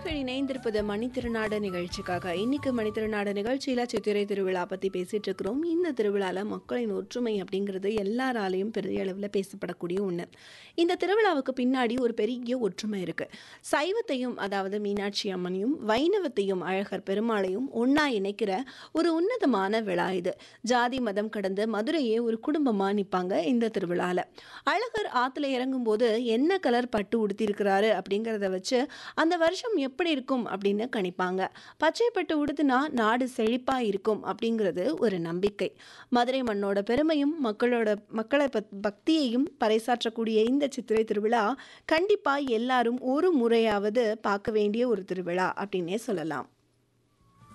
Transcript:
நேர்கள் இணைந்திருப்பது மணித்திருநாடு நிகழ்ச்சிக்காக இன்னைக்கு மணித்திருநாடு நிகழ்ச்சியில சித்திரை திருவிழா பத்தி பேசிட்டு இருக்கிறோம் இந்த திருவிழால மக்களின் ஒற்றுமை அப்படிங்கிறது எல்லாராலையும் பெரிய அளவில் பேசப்படக்கூடிய ஒண்ணு இந்த திருவிழாவுக்கு பின்னாடி ஒரு பெரிய ஒற்றுமை இருக்கு சைவத்தையும் அதாவது மீனாட்சி அம்மனையும் வைணவத்தையும் அழகர் பெருமாளையும் ஒண்ணா இணைக்கிற ஒரு உன்னதமான விழா இது ஜாதி மதம் கடந்து மதுரையே ஒரு குடும்பமா நிப்பாங்க இந்த திருவிழால அழகர் ஆத்துல இறங்கும் போது என்ன கலர் பட்டு உடுத்திருக்கிறாரு அப்படிங்கிறத வச்சு அந்த வருஷம் எப்படி இருக்கும் அப்படின்னு கணிப்பாங்க பச்சை பட்டு உடுத்துனா நாடு செழிப்பா இருக்கும் அப்படிங்கிறது ஒரு நம்பிக்கை மதுரை மண்ணோட பெருமையும் மக்களோட மக்களை பத்- பக்தியையும் பறைசாற்றக்கூடிய இந்த சித்திரை திருவிழா கண்டிப்பா எல்லாரும் ஒரு முறையாவது பார்க்க வேண்டிய ஒரு திருவிழா அப்படின்னே சொல்லலாம்